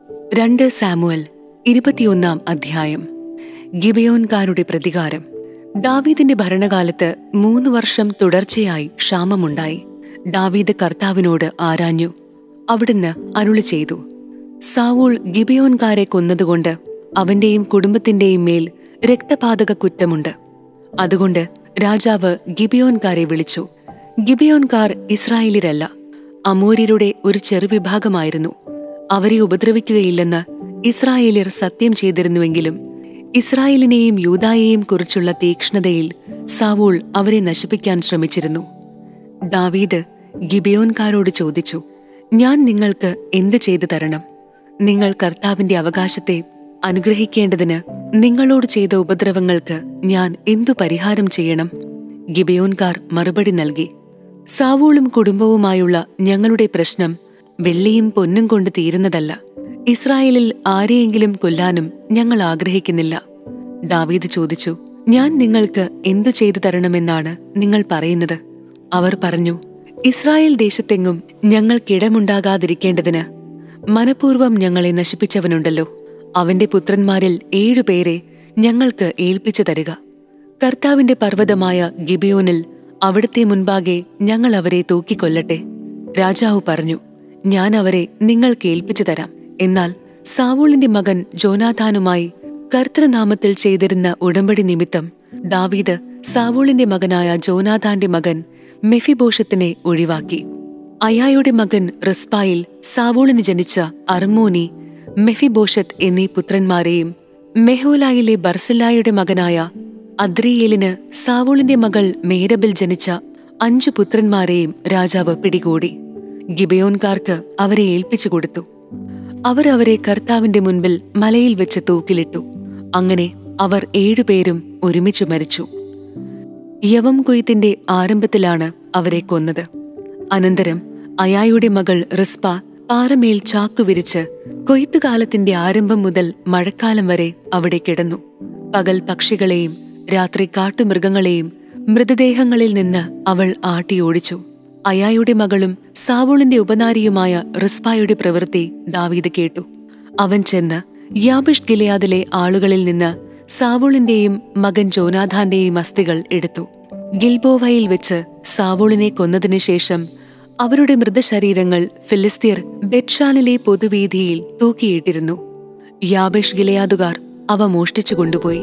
രണ്ട് സാമുവൽ ഇരുപത്തിയൊന്നാം അധ്യായം ഗിബയോൻകാരുടെ പ്രതികാരം ദാവീദിന്റെ ഭരണകാലത്ത് മൂന്ന് വർഷം തുടർച്ചയായി ക്ഷാമമുണ്ടായി ദാവീദ് കർത്താവിനോട് ആരാഞ്ഞു അവിടുന്ന് അരുളി ചെയ്തു സാവൂൾ ഗിബയോൻകാരെ കൊന്നതുകൊണ്ട് അവന്റെയും കുടുംബത്തിന്റെയും മേൽ രക്തപാതക കുറ്റമുണ്ട് അതുകൊണ്ട് രാജാവ് ഗിബയോൻകാരെ വിളിച്ചു ഗിബയോൻകാർ ഇസ്രായേലിരല്ല അമൂര്യരുടെ ഒരു ചെറുവിഭാഗമായിരുന്നു അവരെ ഉപദ്രവിക്കുകയില്ലെന്ന് ഇസ്രായേലിയർ സത്യം ചെയ്തിരുന്നുവെങ്കിലും ഇസ്രായേലിനെയും യൂദായെയും കുറിച്ചുള്ള തീക്ഷ്ണതയിൽ സാവൂൾ അവരെ നശിപ്പിക്കാൻ ശ്രമിച്ചിരുന്നു ദാവീദ് ഗിബയോൻകാരോട് ചോദിച്ചു ഞാൻ നിങ്ങൾക്ക് എന്ത് ചെയ്തു തരണം നിങ്ങൾ കർത്താവിന്റെ അവകാശത്തെ അനുഗ്രഹിക്കേണ്ടതിന് നിങ്ങളോട് ചെയ്ത ഉപദ്രവങ്ങൾക്ക് ഞാൻ എന്തു പരിഹാരം ചെയ്യണം ഗിബയോൻകാർ മറുപടി നൽകി സാവൂളും കുടുംബവുമായുള്ള ഞങ്ങളുടെ പ്രശ്നം വെള്ളിയും പൊന്നും കൊണ്ട് തീരുന്നതല്ല ഇസ്രായേലിൽ ആരെയെങ്കിലും കൊല്ലാനും ഞങ്ങൾ ആഗ്രഹിക്കുന്നില്ല ദാവീദ് ചോദിച്ചു ഞാൻ നിങ്ങൾക്ക് എന്തു ചെയ്തു തരണമെന്നാണ് നിങ്ങൾ പറയുന്നത് അവർ പറഞ്ഞു ഇസ്രായേൽ ദേശത്തെങ്ങും ഞങ്ങൾക്കിടമുണ്ടാകാതിരിക്കേണ്ടതിന് മനഃപൂർവ്വം ഞങ്ങളെ നശിപ്പിച്ചവനുണ്ടല്ലോ അവന്റെ പുത്രന്മാരിൽ ഏഴുപേരെ ഞങ്ങൾക്ക് ഏൽപ്പിച്ചു തരിക കർത്താവിന്റെ പർവ്വതമായ ഗിബിയോനിൽ അവിടുത്തെ മുൻപാകെ ഞങ്ങൾ അവരെ തൂക്കിക്കൊല്ലട്ടെ രാജാവ് പറഞ്ഞു ഞാൻ അവരെ നിങ്ങൾക്ക് ഏൽപ്പിച്ചു തരാം എന്നാൽ സാവൂളിന്റെ മകൻ ജോനാഥാനുമായി കർത്തൃനാമത്തിൽ ചെയ്തിരുന്ന ഉടമ്പടി നിമിത്തം ദാവീദ് സാവൂളിന്റെ മകനായ ജോനാഥാന്റെ മകൻ മെഫിബോഷത്തിനെ ഒഴിവാക്കി അയായുടെ മകൻ റിസ്പായിൽ സാവൂളിന് ജനിച്ച അർമോനി മെഫിബോഷത്ത് എന്നീ പുത്രന്മാരെയും മെഹോലായിലെ ബർസല്ലായുടെ മകനായ അദ്രിയേലിന് സാവൂളിന്റെ മകൾ മേരബിൽ ജനിച്ച അഞ്ചു പുത്രന്മാരെയും രാജാവ് പിടികൂടി ഗിബയോൻകാർക്ക് അവരെ ഏൽപ്പിച്ചു കൊടുത്തു അവർ അവരെ കർത്താവിന്റെ മുൻപിൽ മലയിൽ വെച്ച് തൂക്കിലിട്ടു അങ്ങനെ അവർ ഏഴുപേരും ഒരുമിച്ചു മരിച്ചു യവം കൊയ്ത്തിന്റെ ആരംഭത്തിലാണ് അവരെ കൊന്നത് അനന്തരം അയായുടെ മകൾ റിസ്പ പാറമേൽ ചാക്കു വിരിച്ച് കൊയ്ത്തുകാലത്തിന്റെ ആരംഭം മുതൽ മഴക്കാലം വരെ അവിടെ കിടന്നു പകൽ പക്ഷികളെയും രാത്രി കാട്ടുമൃഗങ്ങളെയും മൃതദേഹങ്ങളിൽ നിന്ന് അവൾ ആട്ടിയോടിച്ചു അയായുടെ മകളും സാവൂളിന്റെ ഉപനാരിയുമായ റിസ്പായുടെ പ്രവൃത്തി ദാവീദ് കേട്ടു അവൻ ചെന്ന് യാബിഷ് ഗിലയാദിലെ ആളുകളിൽ നിന്ന് സാവൂളിന്റെയും മകൻ ജോനാഥാന്റെയും അസ്ഥികൾ എടുത്തു ഗിൽബോവയിൽ വെച്ച് സാവൂളിനെ കൊന്നതിനു ശേഷം അവരുടെ മൃതശരീരങ്ങൾ ഫിലിസ്തീർ ബെറ്റ്ഷാനിലെ പൊതുവേദിയിൽ തൂക്കിയിട്ടിരുന്നു യാബേഷ് ഗിലയാദുകാർ അവ മോഷ്ടിച്ചു കൊണ്ടുപോയി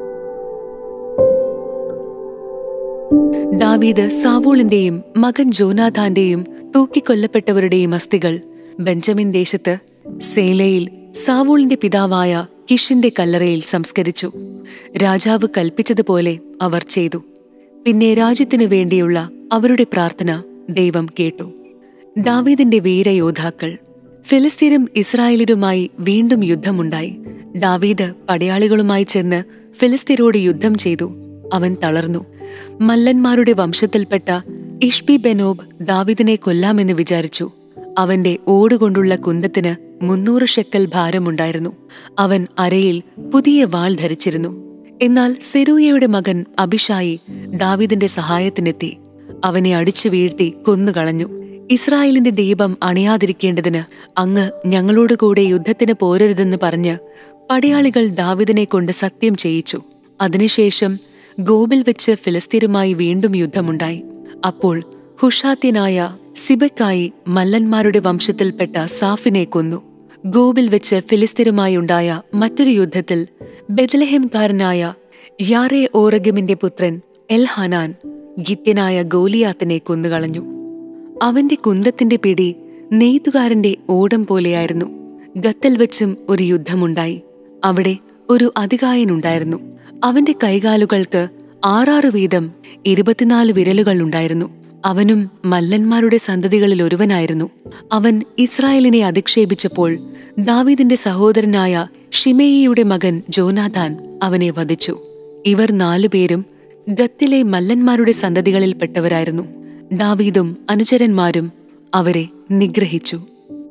ദാവീദ് സാവൂളിന്റെയും മകൻ ജോനാഥാന്റെയും തൂക്കിക്കൊല്ലപ്പെട്ടവരുടെയും അസ്ഥികൾ ബെഞ്ചമിൻ ദേശത്ത് സേലയിൽ സാവൂളിന്റെ പിതാവായ കിഷിന്റെ കല്ലറയിൽ സംസ്കരിച്ചു രാജാവ് കൽപ്പിച്ചതുപോലെ അവർ ചെയ്തു പിന്നെ രാജ്യത്തിനു വേണ്ടിയുള്ള അവരുടെ പ്രാർത്ഥന ദൈവം കേട്ടു ദാവീദിന്റെ വീരയോദ്ധാക്കൾ ഫിലിസ്തീനും ഇസ്രായേലിനുമായി വീണ്ടും യുദ്ധമുണ്ടായി ദാവീദ് പടയാളികളുമായി ചെന്ന് ഫിലിസ്തീനോട് യുദ്ധം ചെയ്തു അവൻ തളർന്നു മല്ലന്മാരുടെ വംശത്തിൽപ്പെട്ട ഇഷ്ബി ബെനോബ് ദാവീദിനെ കൊല്ലാമെന്ന് വിചാരിച്ചു അവന്റെ ഓടുകൊണ്ടുള്ള കുന്തത്തിന് മുന്നൂറ് ഷെക്കൽ ഭാരമുണ്ടായിരുന്നു അവൻ അരയിൽ പുതിയ വാൾ ധരിച്ചിരുന്നു എന്നാൽ സെരൂയയുടെ മകൻ അഭിഷായി ദാവീദിന്റെ സഹായത്തിനെത്തി അവനെ അടിച്ചു വീഴ്ത്തി കൊന്നുകളഞ്ഞു ഇസ്രായേലിന്റെ ദീപം അണയാതിരിക്കേണ്ടതിന് അങ്ങ് ഞങ്ങളോട് കൂടെ യുദ്ധത്തിന് പോരരുതെന്ന് പറഞ്ഞ് പടയാളികൾ ദാവിദിനെ കൊണ്ട് സത്യം ചെയ്യിച്ചു അതിനുശേഷം ഗോബിൽ വെച്ച് ഫിലിസ്തീനുമായി വീണ്ടും യുദ്ധമുണ്ടായി അപ്പോൾ ഹുഷാത്യനായ സിബക്കായി മല്ലന്മാരുടെ വംശത്തിൽപ്പെട്ട സാഫിനെ കൊന്നു ഗോബിൽ വെച്ച് ഫിലിസ്തീനുമായി ഉണ്ടായ മറ്റൊരു യുദ്ധത്തിൽ ബെദലഹെംകാരനായ യാറെ ഓറഗമിന്റെ പുത്രൻ എൽഹാനാൻ ഗിത്യനായ ഗോലിയാത്തിനെ കൊന്നുകളഞ്ഞു അവന്റെ കുന്തത്തിന്റെ പിടി നെയ്ത്തുകാരന്റെ ഓടം പോലെയായിരുന്നു ഗത്തൽ വെച്ചും ഒരു യുദ്ധമുണ്ടായി അവിടെ ഒരു അധികായനുണ്ടായിരുന്നു അവന്റെ കൈകാലുകൾക്ക് ആറാറ് വീതം ഇരുപത്തിനാല് വിരലുകൾ ഉണ്ടായിരുന്നു അവനും മല്ലന്മാരുടെ സന്തതികളിൽ ഒരുവനായിരുന്നു അവൻ ഇസ്രായേലിനെ അധിക്ഷേപിച്ചപ്പോൾ ദാവീദിന്റെ സഹോദരനായ ഷിമേയിയുടെ മകൻ ജോനാഥാൻ അവനെ വധിച്ചു ഇവർ നാലുപേരും ഗത്തിലെ മല്ലന്മാരുടെ സന്തതികളിൽപ്പെട്ടവരായിരുന്നു ദാവീദും അനുചരന്മാരും അവരെ നിഗ്രഹിച്ചു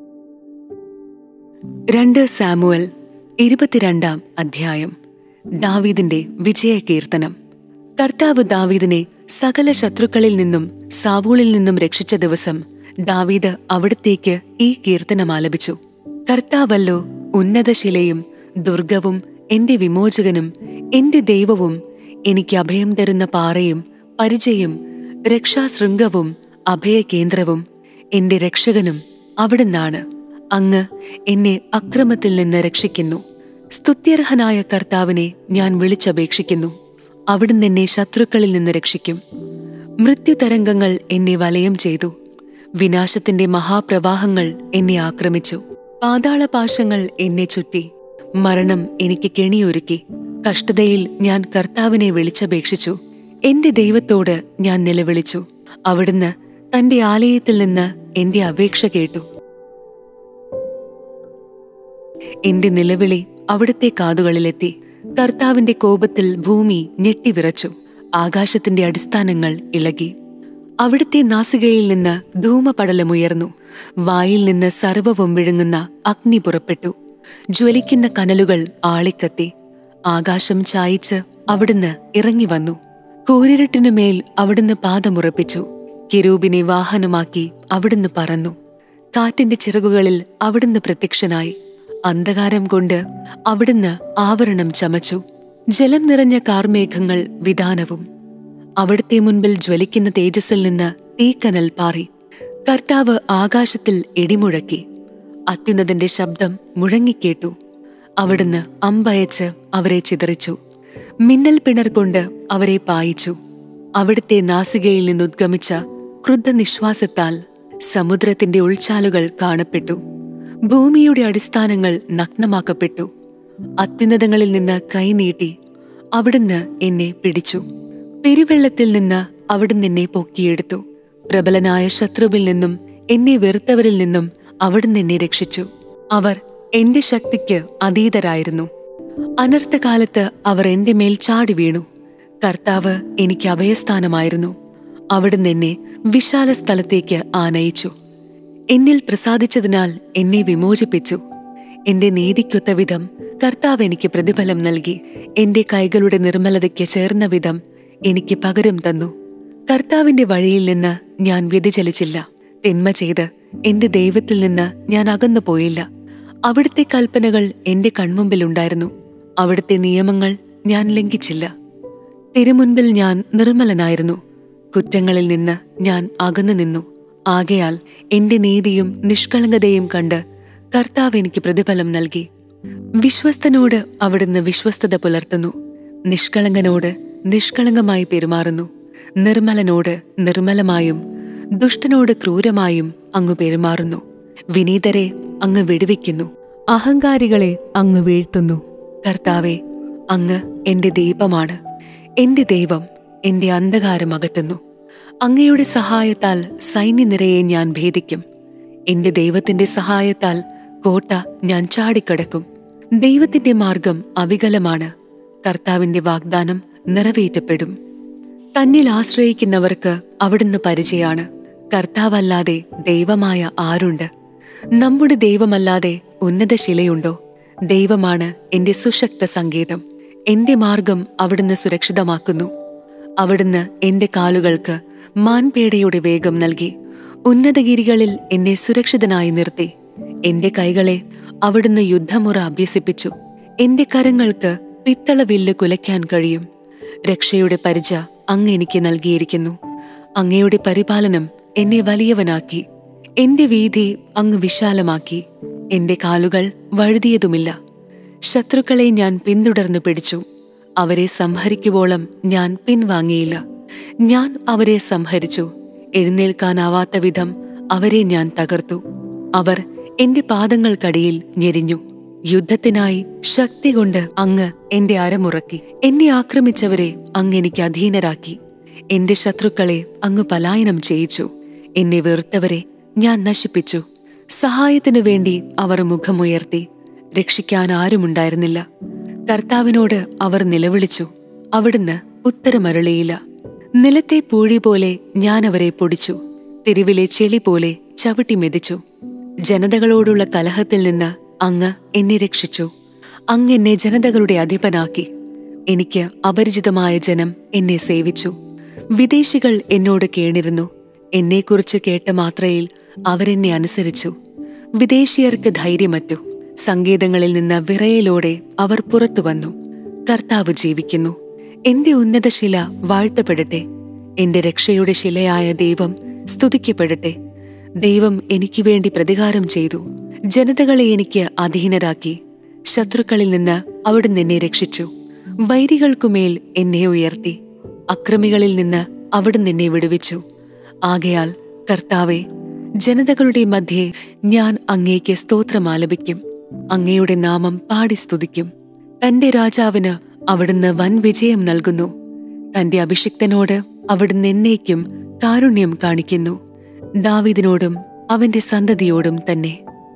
രണ്ട് സാമുവൽ ഇരുപത്തിരണ്ടാം അധ്യായം ദാവീദിന്റെ വിജയകീർത്തനം കർത്താവ് ദാവീദിനെ സകല ശത്രുക്കളിൽ നിന്നും സാവൂളിൽ നിന്നും രക്ഷിച്ച ദിവസം ദാവീദ് അവിടത്തേക്ക് ഈ കീർത്തനം ആലപിച്ചു കർത്താവല്ലോ ഉന്നതശിലയും ദുർഗവും എന്റെ വിമോചകനും എന്റെ ദൈവവും എനിക്ക് അഭയം തരുന്ന പാറയും പരിചയും രക്ഷാശൃംഗവും അഭയകേന്ദ്രവും എന്റെ രക്ഷകനും അവിടുന്നാണ് അങ്ങ് എന്നെ അക്രമത്തിൽ നിന്ന് രക്ഷിക്കുന്നു സ്തുത്യർഹനായ കർത്താവിനെ ഞാൻ വിളിച്ചപേക്ഷിക്കുന്നു അവിടുന്ന് എന്നെ ശത്രുക്കളിൽ നിന്ന് രക്ഷിക്കും മൃത്യുതരംഗങ്ങൾ എന്നെ വലയം ചെയ്തു വിനാശത്തിന്റെ മഹാപ്രവാഹങ്ങൾ എന്നെ ആക്രമിച്ചു പാതാളപാശങ്ങൾ എന്നെ ചുറ്റി മരണം എനിക്ക് കെണിയൊരുക്കി കഷ്ടതയിൽ ഞാൻ കർത്താവിനെ വിളിച്ചപേക്ഷിച്ചു എന്റെ ദൈവത്തോട് ഞാൻ നിലവിളിച്ചു അവിടുന്ന് തന്റെ ആലയത്തിൽ നിന്ന് എന്റെ അപേക്ഷ കേട്ടു എന്റെ നിലവിളി അവിടുത്തെ കാതുകളിലെത്തി കർത്താവിന്റെ കോപത്തിൽ ഭൂമി ഞെട്ടിവിറച്ചു ആകാശത്തിന്റെ അടിസ്ഥാനങ്ങൾ ഇളകി അവിടുത്തെ നാസികയിൽ നിന്ന് ധൂമപടലമുയർന്നു വായിൽ നിന്ന് സർവവും വിഴുങ്ങുന്ന അഗ്നി പുറപ്പെട്ടു ജ്വലിക്കുന്ന കനലുകൾ ആളിക്കത്തി ആകാശം ചായിച്ച് അവിടുന്ന് ഇറങ്ങി വന്നു കൂരിരുട്ടിനുമേൽ അവിടുന്ന് പാദമുറപ്പിച്ചു കിരൂബിനെ വാഹനമാക്കി അവിടുന്ന് പറന്നു കാറ്റിന്റെ ചിറകുകളിൽ അവിടുന്ന് പ്രത്യക്ഷനായി അന്ധകാരം കൊണ്ട് അവിടുന്ന് ആവരണം ചമച്ചു ജലം നിറഞ്ഞ കാർമേഘങ്ങൾ വിധാനവും അവിടുത്തെ മുൻപിൽ ജ്വലിക്കുന്ന തേജസ്സിൽ നിന്ന് തീക്കനൽ പാറി കർത്താവ് ആകാശത്തിൽ ഇടിമുഴക്കി അത്യുന്നതിന്റെ ശബ്ദം മുഴങ്ങിക്കേട്ടു അവിടുന്ന് അമ്പയച്ച് അവരെ ചിതറിച്ചു മിന്നൽ പിണർ കൊണ്ട് അവരെ പായിച്ചു അവിടുത്തെ നാസികയിൽ നിന്നുദ്ഗമിച്ച ക്രുദ്ധനിശ്വാസത്താൽ സമുദ്രത്തിന്റെ ഉൾച്ചാലുകൾ കാണപ്പെട്ടു ഭൂമിയുടെ അടിസ്ഥാനങ്ങൾ നഗ്നമാക്കപ്പെട്ടു അത്യുന്നതങ്ങളിൽ നിന്ന് കൈനീട്ടി അവിടുന്ന് എന്നെ പിടിച്ചു പെരുവെള്ളത്തിൽ നിന്ന് അവിടുന്ന് എന്നെ പൊക്കിയെടുത്തു പ്രബലനായ ശത്രുവിൽ നിന്നും എന്നെ വെറുത്തവരിൽ നിന്നും അവിടുന്ന് എന്നെ രക്ഷിച്ചു അവർ എന്റെ ശക്തിക്ക് അതീതരായിരുന്നു അനർത്ഥകാലത്ത് അവർ എന്റെ മേൽ ചാടി വീണു കർത്താവ് എനിക്ക് അഭയസ്ഥാനമായിരുന്നു അവിടുന്ന് എന്നെ വിശാല സ്ഥലത്തേക്ക് ആനയിച്ചു എന്നിൽ പ്രസാദിച്ചതിനാൽ എന്നെ വിമോചിപ്പിച്ചു എന്റെ നീതിക്കൊത്ത വിധം കർത്താവ് എനിക്ക് പ്രതിഫലം നൽകി എന്റെ കൈകളുടെ നിർമ്മലതയ്ക്ക് ചേർന്ന വിധം എനിക്ക് പകരം തന്നു കർത്താവിന്റെ വഴിയിൽ നിന്ന് ഞാൻ വ്യതിചലിച്ചില്ല തിന്മ ചെയ്ത് എന്റെ ദൈവത്തിൽ നിന്ന് ഞാൻ അകന്നു പോയില്ല അവിടുത്തെ കൽപ്പനകൾ എന്റെ കൺമുമ്പിലുണ്ടായിരുന്നു അവിടുത്തെ നിയമങ്ങൾ ഞാൻ ലംഘിച്ചില്ല തിരുമുൻപിൽ ഞാൻ നിർമ്മലനായിരുന്നു കുറ്റങ്ങളിൽ നിന്ന് ഞാൻ അകന്നു നിന്നു ആകയാൽ എന്റെ നീതിയും നിഷ്കളങ്കതയും കണ്ട് കർത്താവ് എനിക്ക് പ്രതിഫലം നൽകി വിശ്വസ്തനോട് അവിടുന്ന് വിശ്വസ്തത പുലർത്തുന്നു നിഷ്കളങ്കനോട് നിഷ്കളങ്കമായി പെരുമാറുന്നു നിർമ്മലനോട് നിർമ്മലമായും ദുഷ്ടനോട് ക്രൂരമായും അങ്ങ് പെരുമാറുന്നു വിനീതരെ അങ്ങ് വെടിവെക്കുന്നു അഹങ്കാരികളെ അങ്ങ് വീഴ്ത്തുന്നു കർത്താവെ അങ്ങ് എന്റെ ദീപമാണ് എന്റെ ദൈവം എന്റെ അന്ധകാരം അകറ്റുന്നു അങ്ങയുടെ സഹായത്താൽ സൈന്യനിരയെ ഞാൻ ഭേദിക്കും എന്റെ ദൈവത്തിന്റെ സഹായത്താൽ കോട്ട ഞാൻ ചാടിക്കടക്കും ദൈവത്തിന്റെ മാർഗം അവികലമാണ് കർത്താവിന്റെ വാഗ്ദാനം നിറവേറ്റപ്പെടും തന്നിൽ ആശ്രയിക്കുന്നവർക്ക് അവിടുന്ന് പരിചയാണ് കർത്താവല്ലാതെ ദൈവമായ ആരുണ്ട് നമ്മുടെ ദൈവമല്ലാതെ ഉന്നത ശിലയുണ്ടോ ദൈവമാണ് എന്റെ സുശക്ത സങ്കേതം എന്റെ മാർഗം അവിടുന്ന് സുരക്ഷിതമാക്കുന്നു അവിടുന്ന് എന്റെ കാലുകൾക്ക് മാൻപേടയുടെ വേഗം നൽകി ഉന്നതഗിരികളിൽ എന്നെ സുരക്ഷിതനായി നിർത്തി എന്റെ കൈകളെ അവിടുന്ന് യുദ്ധമുറ അഭ്യസിപ്പിച്ചു എന്റെ കരങ്ങൾക്ക് പിത്തള വില്ല് കുലയ്ക്കാൻ കഴിയും രക്ഷയുടെ പരിച അങ്ങ് എനിക്ക് നൽകിയിരിക്കുന്നു അങ്ങയുടെ പരിപാലനം എന്നെ വലിയവനാക്കി എന്റെ വീതി അങ്ങ് വിശാലമാക്കി എന്റെ കാലുകൾ വഴുതിയതുമില്ല ശത്രുക്കളെ ഞാൻ പിന്തുടർന്നു പിടിച്ചു അവരെ സംഹരിക്കുവോളം ഞാൻ പിൻവാങ്ങിയില്ല ഞാൻ അവരെ സംഹരിച്ചു എഴുന്നേൽക്കാനാവാത്ത വിധം അവരെ ഞാൻ തകർത്തു അവർ എന്റെ പാദങ്ങൾക്കടിയിൽ ഞെരിഞ്ഞു യുദ്ധത്തിനായി ശക്തി കൊണ്ട് അങ്ങ് എന്റെ അരമുറക്കി എന്നെ ആക്രമിച്ചവരെ അങ്ങ് എനിക്ക് അധീനരാക്കി എന്റെ ശത്രുക്കളെ അങ്ങ് പലായനം ചെയ്യിച്ചു എന്നെ വെറുത്തവരെ ഞാൻ നശിപ്പിച്ചു സഹായത്തിനു വേണ്ടി അവർ മുഖമുയർത്തി രക്ഷിക്കാൻ ആരുമുണ്ടായിരുന്നില്ല കർത്താവിനോട് അവർ നിലവിളിച്ചു അവിടുന്ന് ഉത്തരമരുളിയില്ല നിലത്തെ പൂഴി പോലെ ഞാൻ അവരെ പൊടിച്ചു തെരുവിലെ ചെളി പോലെ ചവിട്ടി മെതിച്ചു ജനതകളോടുള്ള കലഹത്തിൽ നിന്ന് അങ്ങ് എന്നെ രക്ഷിച്ചു അങ്ങ് എന്നെ ജനതകളുടെ അധിപനാക്കി എനിക്ക് അപരിചിതമായ ജനം എന്നെ സേവിച്ചു വിദേശികൾ എന്നോട് കേണിരുന്നു എന്നെക്കുറിച്ച് കേട്ട മാത്രയിൽ അവരെന്നെ അനുസരിച്ചു വിദേശീയർക്ക് ധൈര്യമറ്റു സങ്കേതങ്ങളിൽ നിന്ന് വിറയലോടെ അവർ പുറത്തു വന്നു കർത്താവ് ജീവിക്കുന്നു എന്റെ ഉന്നത ശില വാഴ്ത്തപ്പെടട്ടെ എന്റെ രക്ഷയുടെ ശിലയായ ദൈവം സ്തുതിക്കപ്പെടട്ടെ ദൈവം എനിക്ക് വേണ്ടി പ്രതികാരം ചെയ്തു ജനതകളെ എനിക്ക് അധീനരാക്കി ശത്രുക്കളിൽ നിന്ന് അവിടുന്ന് എന്നെ രക്ഷിച്ചു വൈരികൾക്കുമേൽ എന്നെ ഉയർത്തി അക്രമികളിൽ നിന്ന് അവിടുന്ന് എന്നെ വിടുവിച്ചു ആകയാൽ കർത്താവെ ജനതകളുടെ മധ്യേ ഞാൻ അങ്ങേക്ക് സ്തോത്രമാലപിക്കും അങ്ങയുടെ നാമം പാടി സ്തുതിക്കും തന്റെ രാജാവിന് അവിടുന്ന് വൻ വിജയം നൽകുന്നു തന്റെ അഭിഷിക്തനോട് അവിടുന്ന് എന്നേക്കും കാരുണ്യം കാണിക്കുന്നു ദാവീദിനോടും അവന്റെ സന്തതിയോടും തന്നെ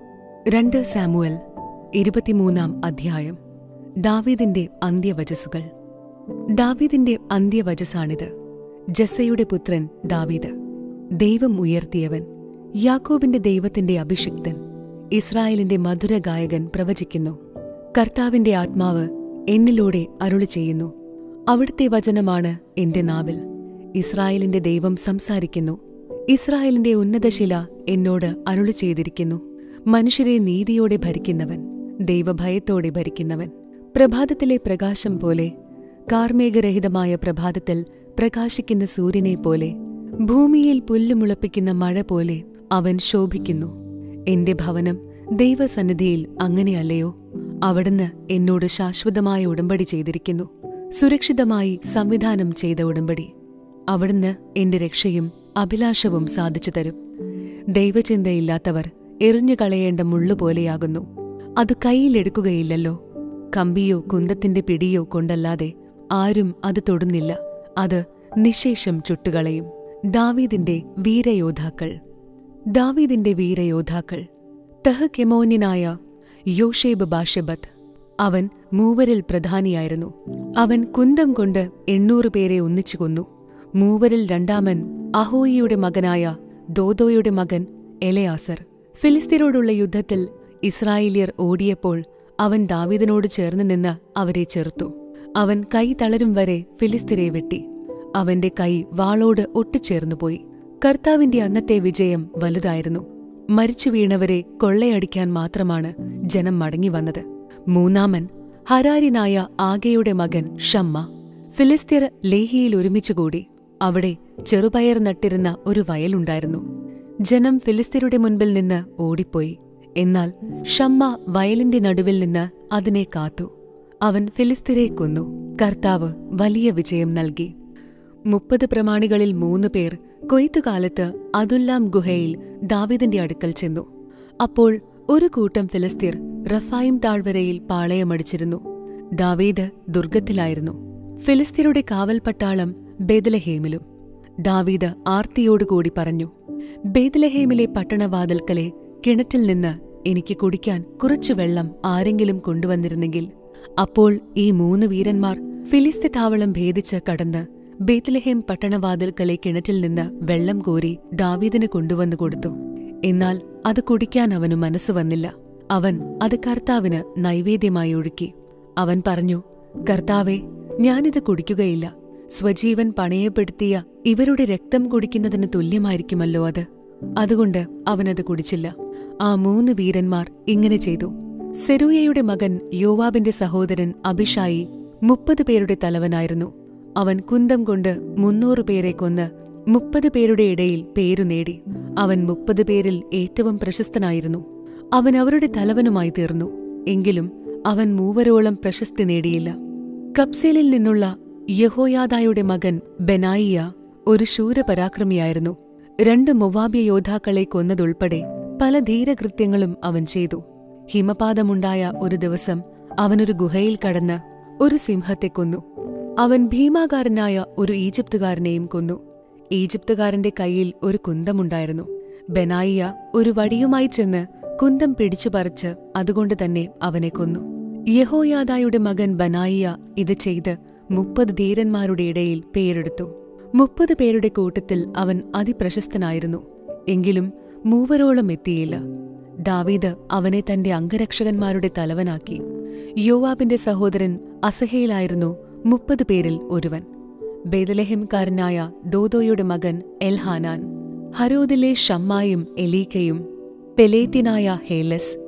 രണ്ട് സാമുവൽ ഇരുപത്തിമൂന്നാം അധ്യായം ദാവീദിന്റെ അന്ത്യവചസ്സുകൾ ദാവീദിന്റെ അന്ത്യവചസ്സാണിത് ജസ്സയുടെ പുത്രൻ ദാവീദ് ദൈവം ഉയർത്തിയവൻ യാക്കോബിന്റെ ദൈവത്തിന്റെ അഭിഷിക്തൻ ഇസ്രായേലിന്റെ മധുര ഗായകൻ പ്രവചിക്കുന്നു കർത്താവിന്റെ ആത്മാവ് എന്നിലൂടെ അരുളി ചെയ്യുന്നു അവിടുത്തെ വചനമാണ് എന്റെ നാവിൽ ഇസ്രായേലിന്റെ ദൈവം സംസാരിക്കുന്നു ഇസ്രായേലിന്റെ ഉന്നതശില എന്നോട് അരുളി ചെയ്തിരിക്കുന്നു മനുഷ്യരെ നീതിയോടെ ഭരിക്കുന്നവൻ ദൈവഭയത്തോടെ ഭരിക്കുന്നവൻ പ്രഭാതത്തിലെ പ്രകാശം പോലെ കാർമേഘരഹിതമായ പ്രഭാതത്തിൽ പ്രകാശിക്കുന്ന സൂര്യനെ പോലെ ഭൂമിയിൽ പുല്ലുമുളപ്പിക്കുന്ന മഴ പോലെ അവൻ ശോഭിക്കുന്നു എന്റെ ഭവനം ദൈവസന്നിധിയിൽ അങ്ങനെയല്ലയോ അവിടുന്ന് എന്നോട് ശാശ്വതമായ ഉടമ്പടി ചെയ്തിരിക്കുന്നു സുരക്ഷിതമായി സംവിധാനം ചെയ്ത ഉടമ്പടി അവിടുന്ന് എന്റെ രക്ഷയും അഭിലാഷവും സാധിച്ചു തരും ദൈവചിന്തയില്ലാത്തവർ എറിഞ്ഞു കളയേണ്ട മുള്ളുപോലെയാകുന്നു അത് കൈയിലെടുക്കുകയില്ലല്ലോ കമ്പിയോ കുന്തത്തിന്റെ പിടിയോ കൊണ്ടല്ലാതെ ആരും അത് തൊടുന്നില്ല അത് നിശേഷം ചുട്ടുകളയും ദാവീദിന്റെ വീരയോദ്ധാക്കൾ ദാവീദിന്റെ വീരയോദ്ധാക്കൾ തഹകെമോന്യനായ യോഷേബ് ബാഷബത്ത് അവൻ മൂവരിൽ പ്രധാനിയായിരുന്നു അവൻ കുന്തം കൊണ്ട് എണ്ണൂറ് പേരെ ഒന്നിച്ചു കൊന്നു മൂവരിൽ രണ്ടാമൻ അഹോയിയുടെ മകനായ ദോദോയുടെ മകൻ എലയാസർ ഫിലിസ്തീനോടുള്ള യുദ്ധത്തിൽ ഇസ്രായേലിയർ ഓടിയപ്പോൾ അവൻ ദാവീദിനോട് ചേർന്ന് നിന്ന് അവരെ ചെറുത്തു അവൻ കൈ തളരും വരെ ഫിലിസ്തീരെ വെട്ടി അവന്റെ കൈ വാളോട് ഒട്ടിച്ചേർന്നുപോയി കർത്താവിന്റെ അന്നത്തെ വിജയം വലുതായിരുന്നു മരിച്ചു വീണവരെ കൊള്ളയടിക്കാൻ മാത്രമാണ് ജനം മടങ്ങി വന്നത് മൂന്നാമൻ ഹരാരിനായ ആകയുടെ മകൻ ഷമ്മ ഫിലിസ്തീർ ലേഹിയിൽ ഒരുമിച്ചുകൂടി അവിടെ ചെറുപയർ നട്ടിരുന്ന ഒരു വയലുണ്ടായിരുന്നു ജനം ഫിലിസ്തീരുടെ മുൻപിൽ നിന്ന് ഓടിപ്പോയി എന്നാൽ ഷമ്മ വയലിന്റെ നടുവിൽ നിന്ന് അതിനെ കാത്തു അവൻ ഫിലിസ്തീരെ കൊന്നു കർത്താവ് വലിയ വിജയം നൽകി മുപ്പത് പ്രമാണികളിൽ മൂന്ന് പേർ കൊയ്ത്തുകാലത്ത് അതുല്ലാം ഗുഹയിൽ ദാവീദിന്റെ അടുക്കൽ ചെന്നു അപ്പോൾ ഒരു കൂട്ടം ഫിലിസ്തീർ റഫായിം താഴ്വരയിൽ പാളയമടിച്ചിരുന്നു ദാവീദ് ദുർഗത്തിലായിരുന്നു ഫിലിസ്തീരുടെ കാവൽ പട്ടാളം ബേദലഹേമിലും ദാവീദ് ആർത്തിയോടുകൂടി പറഞ്ഞു ബേദലഹേമിലെ പട്ടണവാതിൽക്കലെ കിണറ്റിൽ നിന്ന് എനിക്ക് കുടിക്കാൻ കുറച്ചു വെള്ളം ആരെങ്കിലും കൊണ്ടുവന്നിരുന്നെങ്കിൽ അപ്പോൾ ഈ മൂന്ന് വീരന്മാർ ഫിലിസ്തീ താവളം ഭേദിച്ച് കടന്ന് ബേത്ലഹേം പട്ടണവാതിൽക്കലെ കിണറ്റിൽ നിന്ന് വെള്ളം കോരി ദാവീദിന് കൊണ്ടുവന്നു കൊടുത്തു എന്നാൽ അത് കുടിക്കാൻ അവനു മനസ്സ് വന്നില്ല അവൻ അത് കർത്താവിന് നൈവേദ്യമായി ഒഴുക്കി അവൻ പറഞ്ഞു കർത്താവെ ഞാനിത് കുടിക്കുകയില്ല സ്വജീവൻ പണയപ്പെടുത്തിയ ഇവരുടെ രക്തം കുടിക്കുന്നതിന് തുല്യമായിരിക്കുമല്ലോ അത് അതുകൊണ്ട് അവനത് കുടിച്ചില്ല ആ മൂന്ന് വീരന്മാർ ഇങ്ങനെ ചെയ്തു സെരൂയയുടെ മകൻ യോവാബിന്റെ സഹോദരൻ അഭിഷായി മുപ്പത് പേരുടെ തലവനായിരുന്നു അവൻ കുന്തം കൊണ്ട് മുന്നൂറ് പേരെ കൊന്ന് മുപ്പത് പേരുടെ ഇടയിൽ പേരു നേടി അവൻ മുപ്പത് പേരിൽ ഏറ്റവും പ്രശസ്തനായിരുന്നു അവൻ അവരുടെ തലവനുമായി തീർന്നു എങ്കിലും അവൻ മൂവരോളം പ്രശസ്തി നേടിയില്ല കപ്സേലിൽ നിന്നുള്ള യഹോയാദായുടെ മകൻ ബെനായിയ ഒരു ശൂരപരാക്രമിയായിരുന്നു രണ്ട് മൊവാബ്യ യോദ്ധാക്കളെ കൊന്നതുൾപ്പെടെ പല ധീരകൃത്യങ്ങളും അവൻ ചെയ്തു ഹിമപാതമുണ്ടായ ഒരു ദിവസം അവനൊരു ഗുഹയിൽ കടന്ന് ഒരു സിംഹത്തെ കൊന്നു അവൻ ഭീമാകാരനായ ഒരു ഈജിപ്തുകാരനെയും കൊന്നു ഈജിപ്തുകാരന്റെ കയ്യിൽ ഒരു കുന്തമുണ്ടായിരുന്നു ബെനായിയ ഒരു വടിയുമായി ചെന്ന് കുന്തം പിടിച്ചു പറിച്ച് അതുകൊണ്ട് തന്നെ അവനെ കൊന്നു യഹോയാദായുടെ മകൻ ബനായിയ ഇത് ചെയ്ത് മുപ്പത് ധീരന്മാരുടെ ഇടയിൽ പേരെടുത്തു മുപ്പത് പേരുടെ കൂട്ടത്തിൽ അവൻ അതിപ്രശസ്തനായിരുന്നു എങ്കിലും മൂവരോളം എത്തിയില്ല ദാവീദ് അവനെ തന്റെ അംഗരക്ഷകന്മാരുടെ തലവനാക്കി യോവാബിന്റെ സഹോദരൻ അസഹയിലായിരുന്നു മുപ്പത് പേരിൽ ഒരുവൻ ബേദലഹെംകാരനായ ദോദോയുടെ മകൻ എൽഹാനാൻ ഹരോദിലെ ഷമ്മായും എലീക്കയും പെലേത്തിനായ ഹേലസ്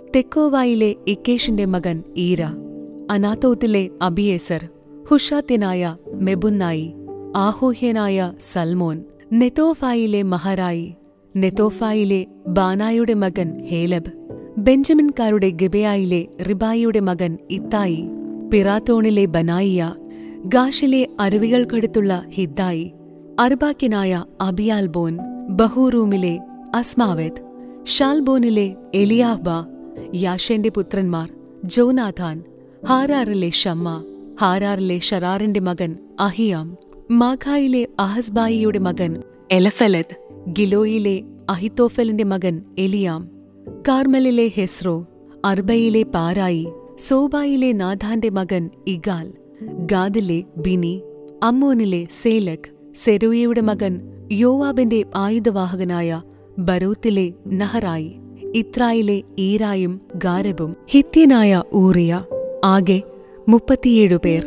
തെക്കോവായിലെ ഇക്കേഷിന്റെ മകൻ ഈര അനാത്തോത്തിലെ അബിയേസർ ഹുഷാത്യനായ മെബുന്നായി ആഹോഹ്യനായ സൽമോൻ നെത്തോഫായിലെ മഹരായി നെത്തോഫായിലെ ബാനായുടെ മകൻ ഹേലബ് ബെഞ്ചമിൻകാരുടെ ഗിബയായിലെ റിബായിയുടെ മകൻ ഇത്തായി പിറാത്തോണിലെ ബനായിയ ഗാഷിലെ അരുവികൾക്കടുത്തുള്ള ഹിദ്ദായി അർബാക്കിനായ അബിയാൽബോൻ ബഹൂറൂമിലെ അസ്മാവേദ് ഷാൽബോനിലെ എലിയാഹ്ബ യാഷേന്റെ പുത്രന്മാർ ജോനാഥാൻ ഹാരാറിലെ ഷമ്മ ഹാരാറിലെ ഷറാറിന്റെ മകൻ അഹിയാം മാഖായിലെ അഹസ്ബായിയുടെ മകൻ എലഫലത്ത് ഗിലോയിലെ അഹിത്തോഫലിന്റെ മകൻ എലിയാം കാർമലിലെ ഹെസ്രോ അർബയിലെ പാരായി സോബായിലെ നാഥാന്റെ മകൻ ഇഗാൽ ഗാദിലെ ബിനി അമ്മോനിലെ സേലക് സെരൂയയുടെ മകൻ യോവാബിന്റെ ആയുധവാഹകനായ ബറൂത്തിലെ നഹറായി ഇത്രായിലെ ഈരായും ഗാരബും ഹിത്യനായ ഊറിയ ആകെ മുപ്പത്തിയേഴു പേർ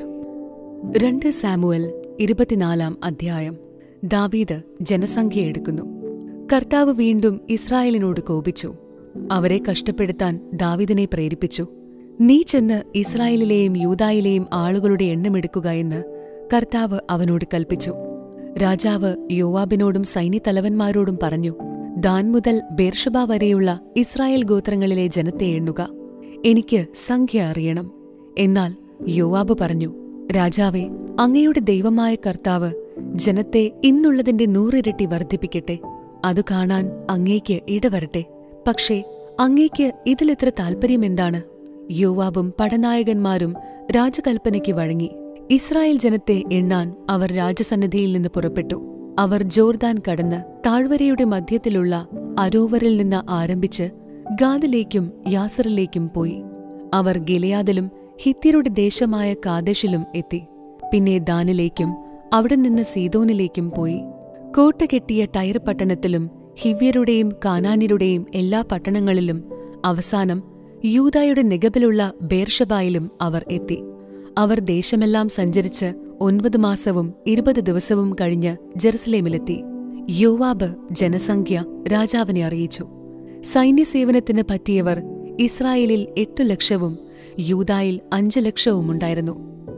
രണ്ട് സാമുവൽ ഇരുപത്തിനാലാം അധ്യായം ദാവീദ് ജനസംഖ്യ എടുക്കുന്നു കർത്താവ് വീണ്ടും ഇസ്രായേലിനോട് കോപിച്ചു അവരെ കഷ്ടപ്പെടുത്താൻ ദാവീദിനെ പ്രേരിപ്പിച്ചു നീ ചെന്ന് ഇസ്രായേലിലെയും യൂതായിലെയും ആളുകളുടെ എണ്ണമെടുക്കുക എന്ന് കർത്താവ് അവനോട് കൽപ്പിച്ചു രാജാവ് യോവാബിനോടും സൈന്യത്തലവന്മാരോടും പറഞ്ഞു ദാൻ മുതൽ ബേർഷബ വരെയുള്ള ഇസ്രായേൽ ഗോത്രങ്ങളിലെ ജനത്തെ എണ്ണുക എനിക്ക് സംഖ്യ അറിയണം എന്നാൽ യോവാബ് പറഞ്ഞു രാജാവേ അങ്ങയുടെ ദൈവമായ കർത്താവ് ജനത്തെ ഇന്നുള്ളതിന്റെ നൂറിരട്ടി വർദ്ധിപ്പിക്കട്ടെ അത് കാണാൻ അങ്ങേക്ക് ഇടവരട്ടെ പക്ഷേ അങ്ങേക്ക് ഇതിലെത്ര താൽപ്പര്യമെന്താണ് യോവാബും പടനായകന്മാരും രാജകൽപ്പനയ്ക്ക് വഴങ്ങി ഇസ്രായേൽ ജനത്തെ എണ്ണാൻ അവർ രാജസന്നിധിയിൽ നിന്ന് പുറപ്പെട്ടു അവർ ജോർദാൻ കടന്ന് താഴ്വരയുടെ മധ്യത്തിലുള്ള അരോവറിൽ നിന്ന് ആരംഭിച്ച് ഗാദിലേക്കും യാസറിലേക്കും പോയി അവർ ഗിലയാദിലും ഹിത്യരുടെ ദേശമായ കാദേശിലും എത്തി പിന്നെ ദാനിലേക്കും അവിടെ നിന്ന് സീതോനിലേക്കും പോയി കോട്ട കെട്ടിയ ടയർ പട്ടണത്തിലും ഹിവ്യരുടെയും കാനാന്യരുടെയും എല്ലാ പട്ടണങ്ങളിലും അവസാനം യൂതായുടെ നിഗബിലുള്ള ബേർഷബായിലും അവർ എത്തി അവർ ദേശമെല്ലാം സഞ്ചരിച്ച് ഒൻപത് മാസവും ഇരുപത് ദിവസവും കഴിഞ്ഞ് ജെറുസലേമിലെത്തി യോവാബ് ജനസംഖ്യ രാജാവിനെ അറിയിച്ചു സൈന്യസേവനത്തിന് പറ്റിയവർ ഇസ്രായേലിൽ എട്ടു ലക്ഷവും യൂതായിൽ അഞ്ചു ലക്ഷവും ഉണ്ടായിരുന്നു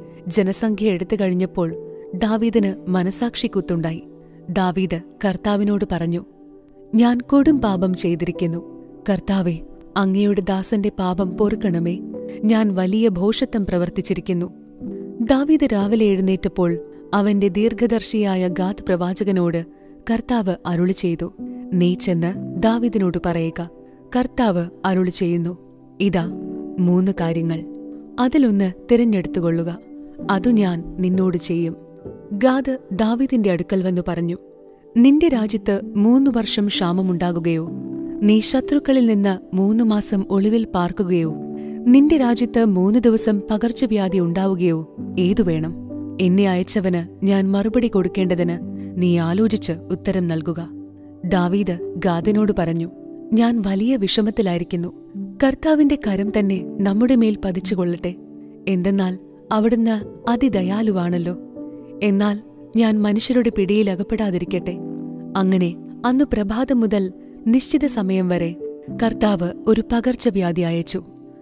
ജനസംഖ്യ എടുത്തു കഴിഞ്ഞപ്പോൾ ദാവീദിന് മനസാക്ഷി കുത്തുണ്ടായി ദാവീദ് കർത്താവിനോട് പറഞ്ഞു ഞാൻ കൊടും പാപം ചെയ്തിരിക്കുന്നു കർത്താവെ അങ്ങയുടെ ദാസന്റെ പാപം പൊറുക്കണമേ ഞാൻ വലിയ ഭോഷത്വം പ്രവർത്തിച്ചിരിക്കുന്നു ദാവീദ് രാവിലെ എഴുന്നേറ്റപ്പോൾ അവന്റെ ദീർഘദർശിയായ ഗാദ് പ്രവാചകനോട് കർത്താവ് അരുളി ചെയ്തു നീ ചെന്ന് ദാവീദിനോട് പറയുക കർത്താവ് അരുളി ചെയ്യുന്നു ഇതാ മൂന്ന് കാര്യങ്ങൾ അതിലൊന്ന് തിരഞ്ഞെടുത്തുകൊള്ളുക അതു ഞാൻ നിന്നോട് ചെയ്യും ഗാദ് ദാവീദിന്റെ അടുക്കൽ വന്നു പറഞ്ഞു നിന്റെ രാജ്യത്ത് മൂന്നു വർഷം ക്ഷാമമുണ്ടാകുകയോ നീ ശത്രുക്കളിൽ നിന്ന് മൂന്നു മാസം ഒളിവിൽ പാർക്കുകയോ നിന്റെ രാജ്യത്ത് മൂന്ന് ദിവസം പകർച്ചവ്യാധി ഉണ്ടാവുകയോ ഏതു വേണം എന്നെ അയച്ചവന് ഞാൻ മറുപടി കൊടുക്കേണ്ടതിന് നീ ആലോചിച്ച് ഉത്തരം നൽകുക ദാവീദ് ഗാദിനോട് പറഞ്ഞു ഞാൻ വലിയ വിഷമത്തിലായിരിക്കുന്നു കർത്താവിന്റെ കരം തന്നെ നമ്മുടെ മേൽ പതിച്ചുകൊള്ളട്ടെ എന്തെന്നാൽ അവിടുന്ന് അതിദയാലുവാണല്ലോ എന്നാൽ ഞാൻ മനുഷ്യരുടെ പിടിയിൽ അകപ്പെടാതിരിക്കട്ടെ അങ്ങനെ അന്ന് പ്രഭാതം മുതൽ നിശ്ചിത സമയം വരെ കർത്താവ് ഒരു പകർച്ചവ്യാധി അയച്ചു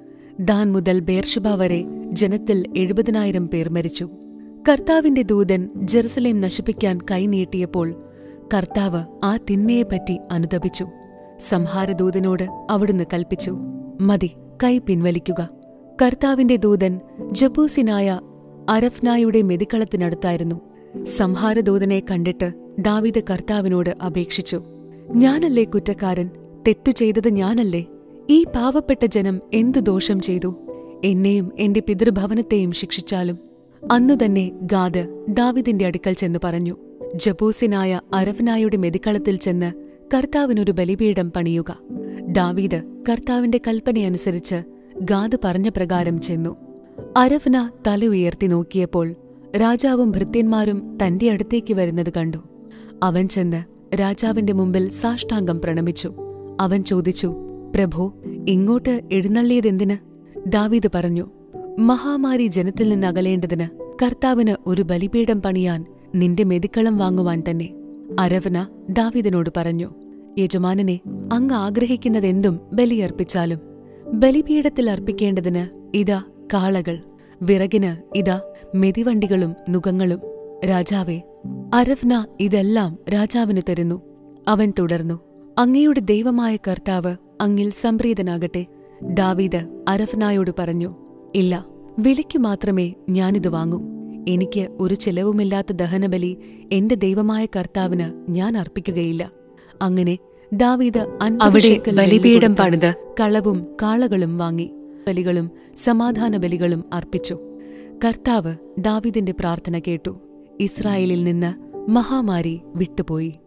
ദാൻ മുതൽ ബേർഷബ വരെ ജനത്തിൽ എഴുപതിനായിരം പേർ മരിച്ചു കർത്താവിന്റെ ദൂതൻ ജെറുസലേം നശിപ്പിക്കാൻ കൈനീട്ടിയപ്പോൾ കർത്താവ് ആ തിന്മയെപ്പറ്റി അനുതപിച്ചു സംഹാരദൂതനോട് അവിടുന്ന് കൽപ്പിച്ചു മതി കൈ പിൻവലിക്കുക കർത്താവിന്റെ ദൂതൻ ജബൂസിനായ അരഫ്നായുടെ മെതിക്കളത്തിനടുത്തായിരുന്നു സംഹാരദൂതനെ കണ്ടിട്ട് ദാവീദ് കർത്താവിനോട് അപേക്ഷിച്ചു ഞാനല്ലേ കുറ്റക്കാരൻ തെറ്റു ചെയ്തത് ഞാനല്ലേ ഈ പാവപ്പെട്ട ജനം എന്തു ദോഷം ചെയ്തു എന്നെയും എന്റെ പിതൃഭവനത്തെയും ശിക്ഷിച്ചാലും അന്നുതന്നെ ഗാദ് ദാവിദിന്റെ അടുക്കൽ ചെന്ന് പറഞ്ഞു ജബൂസിനായ അരവനായുടെ മെതിക്കളത്തിൽ ചെന്ന് കർത്താവിനൊരു ബലിപീഠം പണിയുക ദാവീദ് കർത്താവിന്റെ കൽപ്പനയനുസരിച്ച് ഗാദ് പറഞ്ഞ പ്രകാരം ചെന്നു അരവന തല ഉയർത്തി നോക്കിയപ്പോൾ രാജാവും ഭൃത്യന്മാരും തന്റെ അടുത്തേക്ക് വരുന്നത് കണ്ടു അവൻ ചെന്ന് രാജാവിന്റെ മുമ്പിൽ സാഷ്ടാംഗം പ്രണമിച്ചു അവൻ ചോദിച്ചു പ്രഭു ഇങ്ങോട്ട് എഴുന്നള്ളിയതെന്തിന് ദാവീദ് പറഞ്ഞു മഹാമാരി ജനത്തിൽ നിന്ന് അകലേണ്ടതിന് കർത്താവിന് ഒരു ബലിപീഠം പണിയാൻ നിന്റെ മെതിക്കളം വാങ്ങുവാൻ തന്നെ അരവന ദാവീദിനോട് പറഞ്ഞു യജമാനനെ അങ്ങ് ആഗ്രഹിക്കുന്നതെന്തും ബലിയർപ്പിച്ചാലും ബലിപീഠത്തിൽ അർപ്പിക്കേണ്ടതിന് ഇതാ കാളകൾ വിറകിന് ഇതാ മെതിവണ്ടികളും നുകങ്ങളും രാജാവേ അരഫ്ന ഇതെല്ലാം രാജാവിന് തരുന്നു അവൻ തുടർന്നു അങ്ങയുടെ ദൈവമായ കർത്താവ് അങ്ങിൽ സംപ്രീതനാകട്ടെ ദാവീദ് അരഫ്നായോട് പറഞ്ഞു ഇല്ല വിലയ്ക്കു മാത്രമേ ഞാനിത് വാങ്ങൂ എനിക്ക് ഒരു ചെലവുമില്ലാത്ത ദഹനബലി എന്റെ ദൈവമായ കർത്താവിന് ഞാൻ അർപ്പിക്കുകയില്ല അങ്ങനെ ദാവീദ് അൻപത് അവിടെ ശേക്കെൽ വെള്ളി ബലിപീഠം കൊടുത്ത് പണിത് കളവും കാളകളും വാങ്ങി ബലികളും സമാധാന ബലികളും അർപ്പിച്ചു കർത്താവ് ദാവീദിന്റെ പ്രാർത്ഥന കേട്ടു ഇസ്രായേലിൽ നിന്ന് മഹാമാരി വിട്ടുപോയി